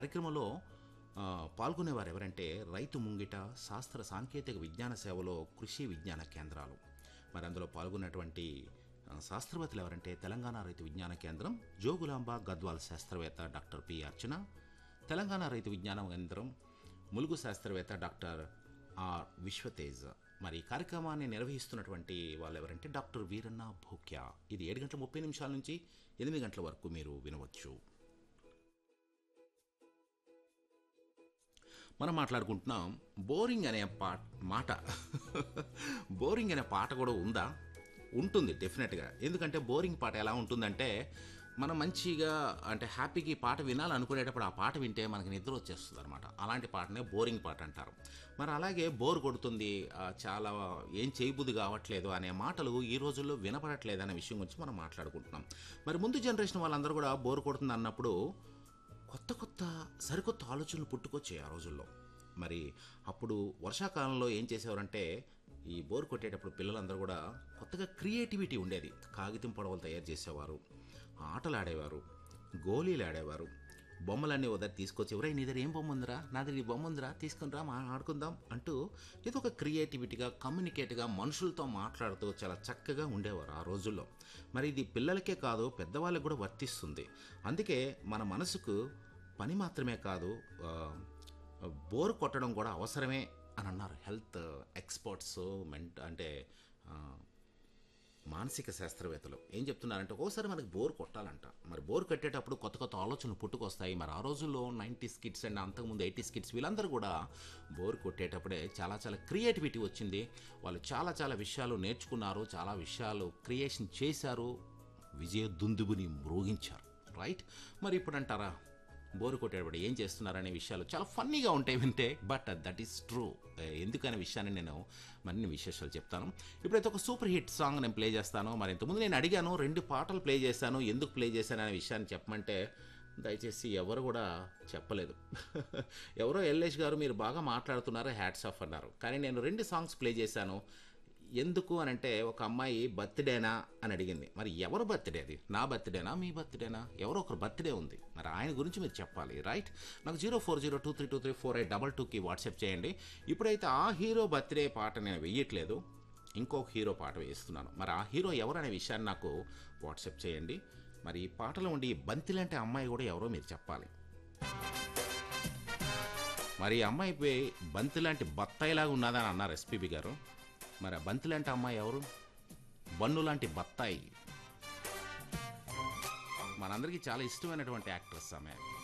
కార్యక్రమంలో ఆ, పాల్గొనేవారు ఎవరంటే రైతు ముంగిట శాస్త్ర సాంకేతిక విజ్ఞాన సేవలో కృషి విజ్ఞాన కేంద్రాలు మరి అందులో పాల్గొన్నటువంటి ఆ, శాస్త్రవేత్తలు ఎవరంటే తెలంగాణ రైతు విజ్ఞాన కేంద్రం జోగులాంబ గద్వాల్ శాస్త్రవేత్త డాక్టర్ పి అర్చన తెలంగాణ రైతు విజ్ఞాన కేంద్రం ములుగు శాస్త్రవేత్త డాక్టర్ ఆర్ విశ్వతేజ్ మరి ఈ కార్యక్రమాన్ని నిర్వహిస్తున్నటువంటి వాళ్ళు ఎవరంటే డాక్టర్ వీరన్న భూక్యా ఇది ఏడు గంటల ముప్పై నిమిషాల నుంచి ఎనిమిది గంటల వరకు మీరు వినవచ్చు మనం మాట్లాడుకుంటున్నాం బోరింగ్ అనే పాట మాట బోరింగ్ అనే పాట కూడా ఉందా ఉంటుంది డెఫినెట్గా ఎందుకంటే బోరింగ్ పాట ఎలా ఉంటుందంటే మనం మంచిగా అంటే హ్యాపీకి పాట వినాలనుకునేటప్పుడు ఆ పాట వింటే మనకి నిద్ర వచ్చేస్తుంది అనమాట అలాంటి పాటనే బోరింగ్ పాట అంటారు మరి అలాగే బోర్ కొడుతుంది ఆ, చాలా ఏం చేయబుద్ధి కావట్లేదు అనే మాటలు ఈ రోజుల్లో వినపడట్లేదు అనే విషయం గురించి మనం మాట్లాడుకుంటున్నాం మరి ముందు జనరేషన్ వాళ్ళందరూ కూడా బోర్ కొడుతుంది అన్నప్పుడు కొత్త కొత్త సరికొత్త ఆలోచనలు పుట్టుకొచ్చాయి ఆ రోజుల్లో మరి అప్పుడు వర్షాకాలంలో ఏం చేసేవారంటే ఈ బోర్ కొట్టేటప్పుడు పిల్లలందరూ కూడా కొత్తగా క్రియేటివిటీ ఉండేది కాగితం పడవలు తయారు చేసేవారు ఆటలు ఆడేవారు గోళీలు ఆడేవారు బొమ్మలన్నీ ఉదర్ తీసుకొచ్చి ఎవరై నీ దగ్గర ఏం బొమ్మ ఉందిరా నా దగ్గర ఈ బొమ్మ ఉందిరా తీసుకుని రా మా ఆడుకుందాం అంటూ ఏదో ఒక క్రియేటివిటీగా కమ్యూనికేట్గా మనుషులతో మాట్లాడుతూ చాలా చక్కగా ఉండేవారు ఆ రోజుల్లో మరి ఇది పిల్లలకే కాదు పెద్దవాళ్ళకి కూడా వర్తిస్తుంది అందుకే మన మనసుకు పని మాత్రమే కాదు ఆ, బోర్ కొట్టడం కూడా అవసరమే అని అన్నారు హెల్త్ ఎక్స్పర్ట్స్ మెంట్ అంటే ఆ, మానసిక శాస్త్రవేత్తలు ఏం చెప్తున్నారంటే ఒకసారి మనకి బోర్ కొట్టాలంట మరి బోర్ కట్టేటప్పుడు కొత్త కొత్త ఆలోచనలు పుట్టుకొస్తాయి మరి ఆ రోజుల్లో నైంటీ స్కిట్స్ అండ్ అంతకుముందు ఎయిటీ స్కిట్స్ వీళ్ళందరూ కూడా బోర్ కొట్టేటప్పుడే చాలా చాలా క్రియేటివిటీ వచ్చింది వాళ్ళు చాలా చాలా విషయాలు నేర్చుకున్నారు చాలా విషయాలు క్రియేషన్ చేశారు విజయ దుందుబుని మ్రోగించారు రైట్ మరి ఇప్పుడు అంటారా బోరు కొట్టేటప్పుడు ఏం చేస్తున్నారనే విషయాలు చాలా ఫన్నీగా ఉంటాయి వింటే బట్ దట్ ఈస్ ట్రూ ఎందుకనే విషయాన్ని నేను మరిన్ని విశేషాలు చెప్తాను ఇప్పుడైతే ఒక సూపర్ హిట్ సాంగ్ నేను ప్లే చేస్తాను మరి ఇంతకుముందు నేను అడిగాను రెండు పాటలు ప్లే చేశాను ఎందుకు ప్లే చేశాను అనే విషయాన్ని చెప్పమంటే దయచేసి ఎవరు కూడా చెప్పలేదు ఎవరో ఎల్లేష్ గారు మీరు బాగా మాట్లాడుతున్నారు హ్యాట్స్ ఆఫ్ అన్నారు కానీ నేను రెండు సాంగ్స్ ప్లే చేశాను ఎందుకు అని అంటే ఒక అమ్మాయి బర్త్డేనా అని అడిగింది మరి ఎవరు బర్త్డే అది నా బర్త్డేనా మీ బర్త్డేనా ఎవరో ఒకరు బర్త్డే ఉంది మరి ఆయన గురించి మీరు చెప్పాలి రైట్ నాకు zero four zero two three two three four eight double టూకి వాట్సాప్ చేయండి ఇప్పుడైతే ఆ హీరో బర్త్డే పాట నేను వెయ్యట్లేదు ఇంకొక హీరో పాట వేస్తున్నాను మరి ఆ హీరో ఎవరు అనే విషయాన్ని నాకు వాట్సాప్ చేయండి మరి ఈ పాటలో ఉండి బంతిలంటే అమ్మాయి కూడా ఎవరో మీరు చెప్పాలి మరి ఈ అమ్మాయి పోయి బంతి లాంటి బత్తాయిలాగా ఉన్నదని అన్నారు ఎస్పీబి గారు మరి ఆ బంతి లాంటి అమ్మాయి ఎవరు బన్ను లాంటి బత్తాయి మనందరికీ చాలా ఇష్టమైనటువంటి యాక్ట్రెస్ ఆమె